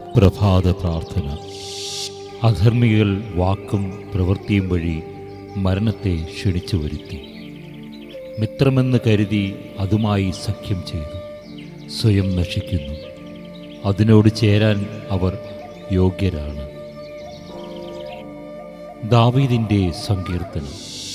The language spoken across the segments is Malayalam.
പ്രഭാത പ്രാർത്ഥന അധർമ്മികൾ വാക്കും പ്രവൃത്തിയും വഴി മരണത്തെ ക്ഷണിച്ചു വരുത്തി മിത്രമെന്ന് കരുതി അതുമായി സഖ്യം ചെയ്തു സ്വയം നശിക്കുന്നു അതിനോട് ചേരാൻ അവർ യോഗ്യരാണ് ദാവീദിൻ്റെ സങ്കീർത്തനം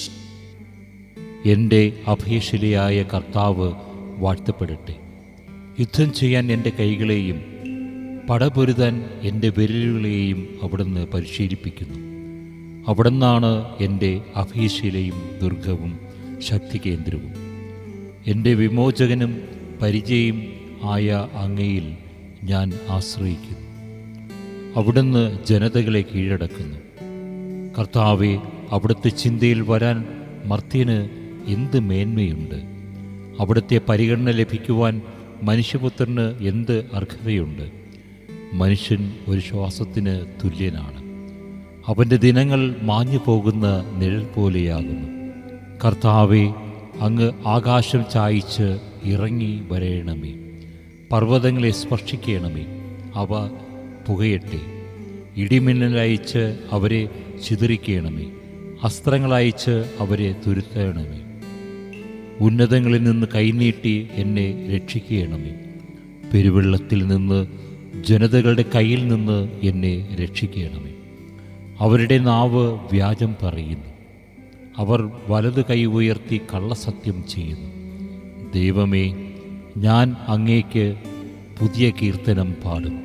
എൻ്റെ അഭയശിലയായ കർത്താവ് വാഴ്ത്തപ്പെടട്ടെ യുദ്ധം ചെയ്യാൻ എൻ്റെ കൈകളെയും പടപൊരുതാൻ എൻ്റെ വിരലുകളെയും അവിടുന്ന് പരിശീലിപ്പിക്കുന്നു അവിടുന്നാണ് എൻ്റെ അഭയശിലയും ദുർഗവും ശക്തികേന്ദ്രവും എൻ്റെ വിമോചകനും പരിചയം ആയ അങ്ങയിൽ ഞാൻ ആശ്രയിക്കുന്നു അവിടുന്ന് ജനതകളെ കീഴടക്കുന്നു കർത്താവെ അവിടുത്തെ ചിന്തയിൽ വരാൻ മർത്യന് എന്ത് മേന്മയുണ്ട് അവിടുത്തെ പരിഗണന ലഭിക്കുവാൻ മനുഷ്യപുത്രന് എന്ത് അർഹതയുണ്ട് മനുഷ്യൻ ഒരു ശ്വാസത്തിന് തുല്യനാണ് അവൻ്റെ ദിനങ്ങൾ മാഞ്ഞു പോകുന്ന നിഴൽ പോലെയാകുന്നു കർത്താവെ അങ്ങ് ആകാശം ചായ്ച്ച് ഇറങ്ങി വരയണമേ പർവ്വതങ്ങളെ സ്പർശിക്കണമേ അവ പുകയട്ടെ ഇടിമിന്നലയച്ച് അവരെ ചിതറിക്കണമേ അസ്ത്രങ്ങളയച്ച് അവരെ തുരുത്തണമേ ഉന്നതങ്ങളിൽ നിന്ന് കൈനീട്ടി എന്നെ രക്ഷിക്കണമേ പെരുവെള്ളത്തിൽ നിന്ന് ജനതകളുടെ കയ്യിൽ നിന്ന് എന്നെ രക്ഷിക്കണമേ അവരുടെ നാവ് വ്യാജം പറയുന്നു അവർ വലതു കൈ ഉയർത്തി കള്ളസത്യം ചെയ്യുന്നു ദൈവമേ ഞാൻ അങ്ങേക്ക് പുതിയ കീർത്തനം പാടും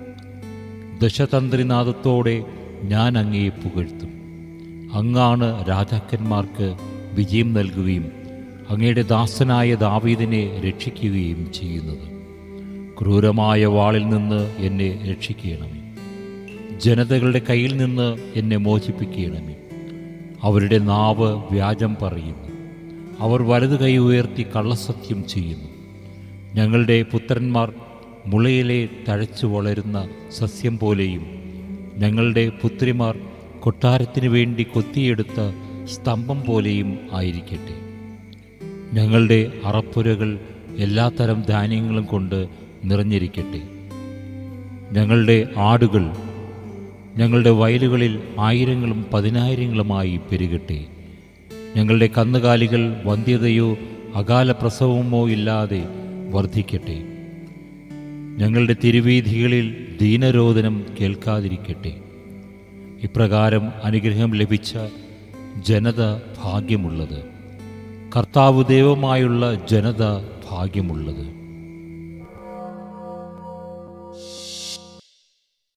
ദശതന്ത്രിനാഥത്തോടെ ഞാൻ അങ്ങയെ പുകഴ്ത്തും അങ്ങാണ് രാജാക്കന്മാർക്ക് വിജയം നൽകുകയും അങ്ങയുടെ ദാസനായ ദാവീദിനെ രക്ഷിക്കുകയും ചെയ്യുന്നത് ക്രൂരമായ വാളിൽ നിന്ന് എന്നെ രക്ഷിക്കണമേ ജനതകളുടെ കയ്യിൽ നിന്ന് എന്നെ മോചിപ്പിക്കണമേ അവരുടെ നാവ് വ്യാജം പറയുന്നു അവർ വലതു കൈ ഉയർത്തി കള്ളസത്യം ചെയ്യുന്നു ഞങ്ങളുടെ പുത്രന്മാർ മുളയിലെ തഴച്ചു വളരുന്ന സസ്യം പോലെയും ഞങ്ങളുടെ പുത്രിമാർ കൊട്ടാരത്തിനു വേണ്ടി കൊത്തിയെടുത്ത സ്തംഭം പോലെയും ആയിരിക്കട്ടെ ഞങ്ങളുടെ അറപ്പുരകൾ എല്ലാത്തരം ധാന്യങ്ങളും കൊണ്ട് നിറഞ്ഞിരിക്കട്ടെ ഞങ്ങളുടെ ആടുകൾ ഞങ്ങളുടെ വയലുകളിൽ ആയിരങ്ങളും പതിനായിരങ്ങളുമായി പെരുകട്ടെ ഞങ്ങളുടെ കന്നുകാലികൾ വന്ധ്യതയോ അകാല പ്രസവമോ ഇല്ലാതെ വർദ്ധിക്കട്ടെ ഞങ്ങളുടെ തിരുവീഥികളിൽ ദീനരോധനം കേൾക്കാതിരിക്കട്ടെ ഇപ്രകാരം അനുഗ്രഹം ലഭിച്ച ജനത ഭാഗ്യമുള്ളത് കർത്താവ് ദൈവമായുള്ള ജനത ഭാഗ്യമുള്ളത്